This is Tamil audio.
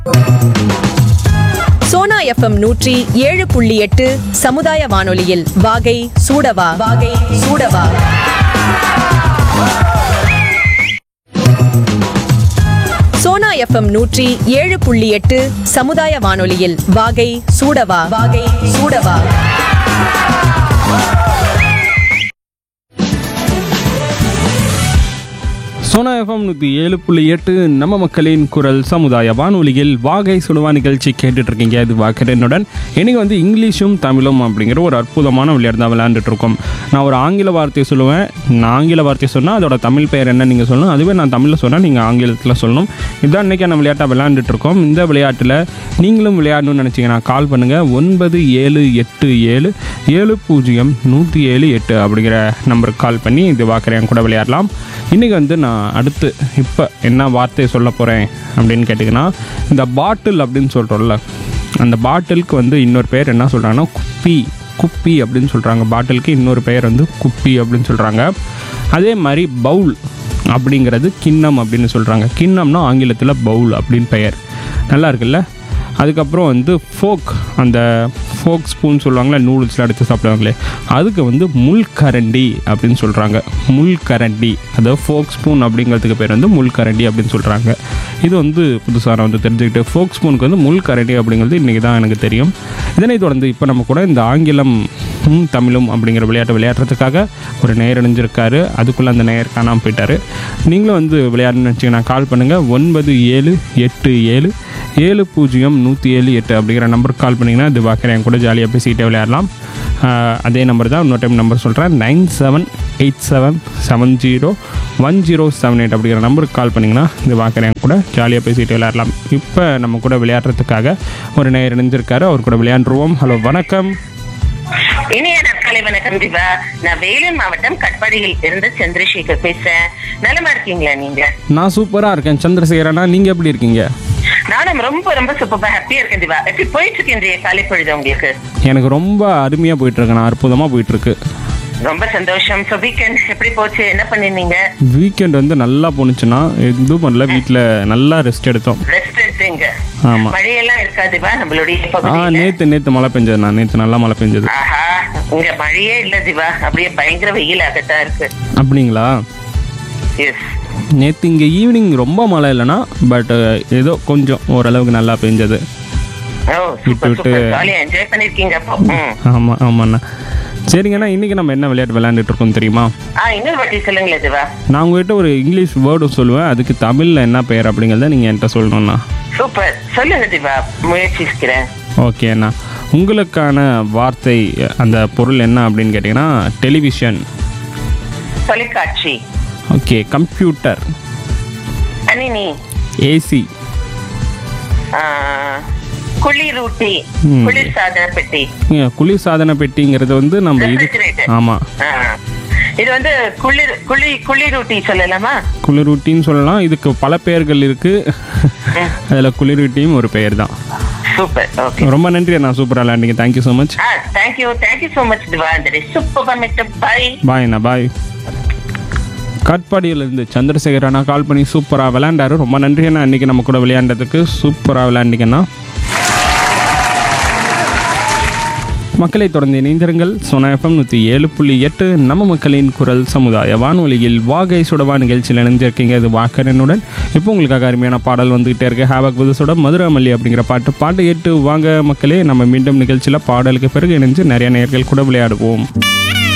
சோனா எஃப்எம் நூற்றி ஏழு புள்ளி எட்டு சமுதாய வானொலியில் வாகை சூடவா வாகை சூடவா சோனா எஃப்எம் நூற்றி ஏழு புள்ளி எட்டு சமுதாய வானொலியில் வாகை சூடவா வாகை சூடவா சோனா எஃப்எம் நூற்றி ஏழு புள்ளி எட்டு நம்ம மக்களின் குரல் சமுதாய வானொலியில் வாகை சுடுவா நிகழ்ச்சி கேட்டுட்டு இருக்கீங்க அது வாக்கரனுடன் இன்னைக்கு வந்து இங்கிலீஷும் தமிழும் அப்படிங்கிற ஒரு அற்புதமான விளையாட்டு தான் விளையாண்டுட்டு இருக்கோம் நான் ஒரு ஆங்கில வார்த்தையை சொல்லுவேன் நான் ஆங்கில வார்த்தையை சொன்னால் அதோட தமிழ் பெயர் என்ன நீங்கள் சொல்லணும் அதுவே நான் தமிழில் சொன்னால் நீங்கள் ஆங்கிலத்தில் சொல்லணும் இதுதான் இன்றைக்கான விளையாட்டாக விளையாண்டுட்டு இருக்கோம் இந்த விளையாட்டில் நீங்களும் விளையாடணும்னு நினச்சிங்கன்னா கால் பண்ணுங்கள் ஒன்பது ஏழு எட்டு ஏழு ஏழு பூஜ்ஜியம் நூற்றி ஏழு எட்டு அப்படிங்கிற நம்பருக்கு கால் பண்ணி இது வாக்கரையன் கூட விளையாடலாம் இன்றைக்கி வந்து நான் அடுத்து இப்போ என்ன வார்த்தையை சொல்ல போகிறேன் அப்படின்னு கேட்டிங்கன்னா இந்த பாட்டில் அப்படின்னு சொல்கிறோம்ல அந்த பாட்டிலுக்கு வந்து இன்னொரு பேர் என்ன சொல்கிறாங்கன்னா குப்பி குப்பி அப்படின்னு சொல்கிறாங்க பாட்டிலுக்கு இன்னொரு பெயர் வந்து குப்பி அப்படின்னு சொல்கிறாங்க அதே மாதிரி பவுல் அப்படிங்கிறது கிண்ணம் அப்படின்னு சொல்கிறாங்க கிண்ணம்னா ஆங்கிலத்தில் பவுல் அப்படின்னு பெயர் நல்லா இருக்குல்ல அதுக்கப்புறம் வந்து ஃபோக் அந்த ஃபோக் ஸ்பூன் சொல்லுவாங்களே நூடுல்ஸ்லாம் எடுத்து சாப்பிடுவாங்களே அதுக்கு வந்து முள்கரண்டி அப்படின்னு சொல்கிறாங்க முள்கரண்டி அதாவது ஃபோக் ஸ்பூன் அப்படிங்கிறதுக்கு பேர் வந்து முள்கரண்டி அப்படின்னு சொல்கிறாங்க இது வந்து புதுசாக நான் வந்து தெரிஞ்சுக்கிட்டு ஃபோக் ஸ்பூனுக்கு வந்து முள்கரண்டி அப்படிங்கிறது இன்றைக்கி தான் எனக்கு தெரியும் இதனை தொடர்ந்து இப்போ நம்ம கூட இந்த ஆங்கிலம் ம், தமிழும் அப்படிங்கிற விளையாட்டை விளையாடுறதுக்காக ஒரு நேர் இணைஞ்சிருக்காரு அதுக்குள்ளே அந்த நேர் காணாமல் போயிட்டாரு நீங்களும் வந்து விளையாடணும்னு வச்சுக்கோங்க கால் பண்ணுங்கள் ஒன்பது ஏழு எட்டு ஏழு ஏழு பூஜ்ஜியம் நூற்றி ஏழு எட்டு அப்படிங்கிற நம்பருக்கு கால் பண்ணிங்கன்னா இது பார்க்குறேன் என் கூட ஜாலியாக பேசிக்கிட்டே விளையாடலாம் ஆஹ், அதே நம்பர் தான் இன்னொரு டைம் நம்பர் சொல்கிறேன் nine seven eight seven seven zero one zero seven eight அப்படிங்கிற நம்பருக்கு கால் பண்ணிங்கன்னா இது பார்க்குறேன் கூட ஜாலியாக பேசிகிட்டு விளையாடலாம் இப்போ நம்ம கூட விளையாடுறதுக்காக ஒரு நேர் இணைஞ்சிருக்காரு அவர் கூட விளையாண்டுருவோம் ஹலோ வணக்கம் இனிய நற்காலை வணக்கம் திவா நான் வேலூர் மாவட்டம் கட்பாடியில் இருந்து சந்திரசேகர் பேசுறேன் நலமா இருக்கீங்களா நீங்க நான் சூப்பராக இருக்கேன் சந்திரசேகரனா நீங்கள் எப்படி இருக்கீங்க நானும் ரொம்ப ரொம்ப சூப்பரா ஹாப்பியா இருக்கேன் திவா எப்படி போயிட்டு இருக்கு இன்றைய காலை பொழுது உங்களுக்கு எனக்கு ரொம்ப அருமையாக போயிட்டுருக்கு நான் அற்புதமாக போயிட்டுருக்கு ரொம்ப சந்தோஷம் ஸோ வீக்கெண்ட் எப்படி போச்சு என்ன பண்ணிருந்தீங்க வீக்கெண்ட் வந்து நல்லா போணுச்சுன்னா எதுவும் பண்ணல வீட்டில் நல்லா ரெஸ்ட் எடுத்தோம் ரெஸ்ட் எடுத்தீங்க ஆமாம் மழையெல்லாம் இருக்கா திவா நம்மளுடைய ஆ பகுதியில நேற்று நேற்று மழை பெஞ்சது நான் நேற்று நல்லா மழை பெஞ்சது ஆஹா இங்க மழையே இல்ல திவா அப்படியே பயங்கர வெயில் ஆகத்தான் இருக்கு அப்படிங்களா எஸ் நேற்று இங்கே ஈவினிங் ரொம்ப மழை இல்லைன்னா பட் ஏதோ கொஞ்சம் ஓரளவுக்கு நல்லா பெஞ்சது ஓ விட்டு சூப்பர் விட்டு. சூப்பர் ஜாலியா என்ஜாய் பண்ணிருக்கீங்க அப்போ ம் ஆமாம் ஆமாண்ணா சரிங்கண்ணா இன்றைக்கி நம்ம என்ன விளையாட்டு விளையாண்டுட்டு இருக்கோம் தெரியுமா ஆ இன்னொரு வாட்டி சொல்லுங்களேன் திவா நான் உங்ககிட்ட ஒரு இங்கிலீஷ் வேர்டு சொல்லுவேன் அதுக்கு தமிழில் என்ன பெயர் அப்படிங்கிறத நீங்கள் என்கிட்ட சொல்லணும்ண்ணா சூப்பர் சொல்லுங்க திவா முயற்சிக்கிறேன் ஓகேண்ணா உங்களுக்கான வார்த்தை அந்த பொருள் என்ன அப்படின்னு கேட்டிங்கன்னா டெலிவிஷன் தொலைக்காட்சி ஓகே கம்ப்யூட்டர் கணினி ஏசி ஆ, குளிரூட்டி ம். குளிர் சாதன பெட்டி குளிர் சாதன பெட்டிங்கிறது வந்து நம்ம இது Refrigerator. ஆமாம் ஆ. இது வந்து குளிர் குளி குளிரூட்டி சொல்லலாமா குளிரூட்டின்னு சொல்லலாம் இதுக்கு பல பெயர்கள் இருக்குது அதில் குளிரூட்டியும் ஒரு பெயர் தான் சூப்பர் ஓகே ரொம்ப நன்றி அண்ணா சூப்பராக விளையாண்டிங்க தேங்க்யூ ஸோ மச் ஆ தேங்க்யூ தேங்க்யூ ஸோ மச் திவாந்தரி சூப்பர் மிஸ்டர் பை பாய் அண்ணா பாய் காட்பாடியிலேருந்து சந்திரசேகர் அண்ணா கால் பண்ணி சூப்பராக விளையாண்டாரு ரொம்ப நன்றி அண்ணா இன்றைக்கி நம்ம கூட விளையாண்டதுக்கு சூப்பராக விளையாண்டிங்கண்ணா மக்களை தொடர்ந்து இணைந்திருங்கள் சோனா எஃப்எம் நூற்றி ஏழு புள்ளி எட்டு நம்ம மக்களின் குரல் சமுதாய வானொலியில் வாகை சுடவா நிகழ்ச்சியில் இணைஞ்சிருக்கீங்க இது வாக்கரனுடன் இப்போ உங்களுக்காக அருமையான பாடல் வந்துகிட்டே இருக்கு ஹேவக் புதுசோட மதுராமல்லி அப்படிங்கிற பாட்டு பாட்டு கேட்டு வாங்க மக்களே நம்ம மீண்டும் நிகழ்ச்சியில் பாடலுக்கு பிறகு இணைஞ்சு நிறைய நேர்கள் கூட விளையாடுவோம்